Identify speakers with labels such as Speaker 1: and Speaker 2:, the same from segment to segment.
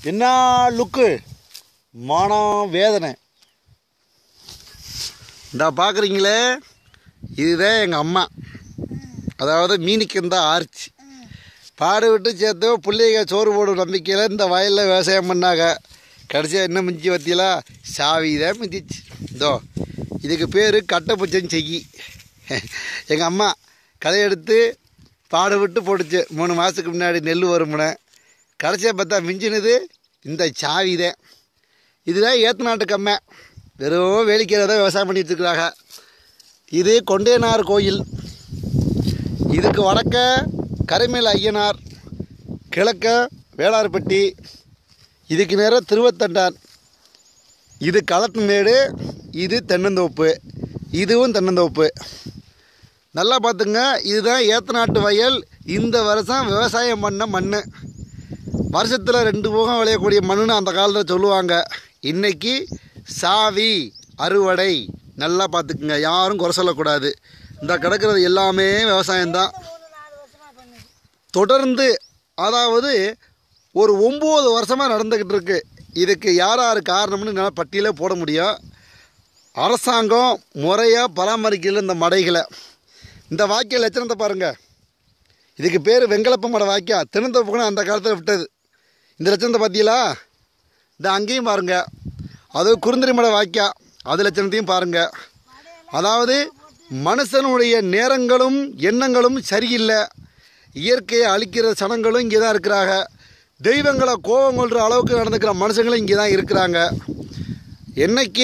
Speaker 1: என்ன லுக்கு மானம் வேதனை இந்த பார்க்குறீங்களே இதுதான் எங்கள் அம்மா அதாவது மீனுக்கு இந்த ஆர்ச்சி பாடு விட்டு சேர்த்து பிள்ளைங்க சோறு போடும் நம்பிக்கையில் இந்த வயலில் விவசாயம் பண்ணாங்க கடைசியாக என்ன மிஞ்சி வத்தியலா சாவி தான் மிஞ்சிச்சு இதோ இதுக்கு பேர் கட்டைப்பூச்சன் செய்யி எங்கள் அம்மா கதையெடுத்து பாடு விட்டு போட்டுச்சு மூணு மாதத்துக்கு முன்னாடி நெல் வருமுனை கடைசியாக பார்த்தா மிஞ்சினது இந்த சாவி தான் இதுதான் ஏத்து நாட்டு கம்மை வெறும் வேலிக்கையில் தான் விவசாயம் பண்ணிட்டு இருக்கிறாங்க இது கொண்டேனார் கோயில் இதுக்கு வடக்க கரைமேல் ஐயனார் கிழக்க வேளார்பட்டி இதுக்கு நேராக திருவத்தண்டான் இது களத்து மேடு இது தென்னந்தோப்பு இதுவும் தென்னந்தோப்பு நல்லா பார்த்துங்க இதுதான் ஏத்த நாட்டு வயல் இந்த வருஷம் விவசாயம் பண்ண மண் வருஷத்தில் ரெண்டு போகம் விளையக்கூடிய மண்ணுன்னு அந்த காலத்தில் சொல்லுவாங்க இன்னைக்கு சாவி அறுவடை நல்லா பார்த்துக்குங்க யாரும் குறை சொல்லக்கூடாது இந்த கிடக்கிறது எல்லாமே விவசாயம்தான் தொடர்ந்து அதாவது ஒரு ஒம்பது வருஷமாக நடந்துக்கிட்டு இருக்கு இதுக்கு யார் யார் காரணம்னு என்னால் பட்டியலே போட முடியும் அரசாங்கம் முறையாக பராமரிக்கல இந்த மடைகளை இந்த வாக்கிய லட்சணத்தை பாருங்கள் இதுக்கு பேர் வெங்கலப்ப மட வாக்கியா திருநந்தப்புக்குன்னு அந்த காலத்தில் விட்டது இந்த லட்சணத்தை பார்த்தீங்களா இந்த அங்கேயும் பாருங்க அது குறுந்தறி மட வாக்கியா அது லட்சணத்தையும் பாருங்க அதாவது மனுஷனுடைய நேரங்களும் எண்ணங்களும் சரியில்லை இயற்கையை அழிக்கிற சனங்களும் இங்கே தான் இருக்கிறாங்க தெய்வங்களை கோபம் கொள்கிற அளவுக்கு நடந்துக்கிற மனுஷங்களும் இங்கே தான் இருக்கிறாங்க என்னைக்கு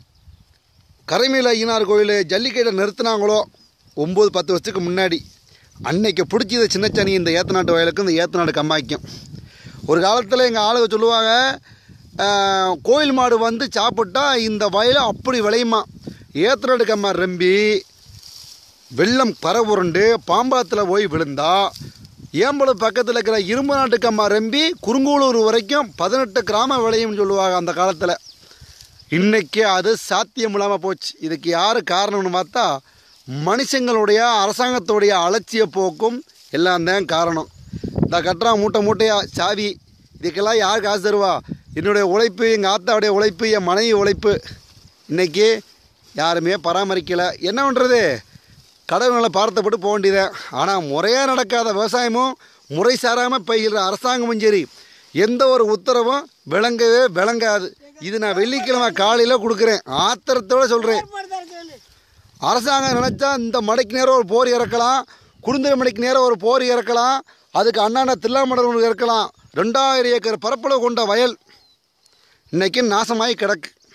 Speaker 1: கரைமேல ஐயனார் கோயில் ஜல்லிக்கட்டை நிறுத்தினாங்களோ ஒம்பது பத்து வருஷத்துக்கு முன்னாடி அன்னைக்கு பிடிச்சது சின்ன சனி இந்த ஏத்தநாட்டு வயலுக்கும் இந்த ஏத்தநாடு கம்மாய்க்கும் ஒரு காலத்தில் எங்கள் ஆளுங்க சொல்லுவாங்க ஆஹ், கோயில் மாடு வந்து சாப்பிட்டா இந்த வயலை அப்படி விளையுமா ஏத்தநாடு கம்மா ரெம்பி வெள்ளம் பரவுருண்டு பாம்பாத்தில் போய் விழுந்தா ஏம்பலம் பக்கத்தில் இருக்கிற இரும்பு நாட்டு கம்மா ரெம்பி குறுங்கூளூர் வரைக்கும் பதினெட்டு கிராம விளையும்னு சொல்லுவாங்க அந்த காலத்தில் இன்னைக்கு அது சாத்தியம் இல்லாமல் போச்சு இதுக்கு யார் காரணம்னு பார்த்தா மனுஷங்களுடைய அரசாங்கத்துடைய அலட்சிய போக்கும் எல்லாம் தான் காரணம் இந்த கட்டுறா மூட்டை மூட்டையாக சாவி இதுக்கெல்லாம் யார் காசு தருவா என்னுடைய உழைப்பு எங்கள் ஆத்தாவுடைய உழைப்பு என் மனைவி உழைப்பு இன்னைக்கு யாருமே பராமரிக்கலை என்ன பண்ணுறது கடவுளை பார்த்தப்பட்டு போக வேண்டியதான் ஆனால் முறையாக நடக்காத விவசாயமும் முறை சாராமல் பயிர்ற அரசாங்கமும் சரி எந்த ஒரு உத்தரவும் விளங்கவே விளங்காது இது நான் வெள்ளிக்கிழமை காலையில் கொடுக்குறேன் ஆத்திரத்தோடு சொல்கிறேன் அரசாங்கம் நினச்சா இந்த மடைக்கு நேரம் ஒரு போர் இறக்கலாம் குடுந்தர மடைக்கு நேரம் ஒரு போர் இறக்கலாம் அதுக்கு அண்ணாண்ட தில்லாமடல் இறக்கலாம் ரெண்டாயிரம் ஏக்கர் பரப்பளவு கொண்ட வயல் இன்னைக்கு நாசமாகி கிடக்கு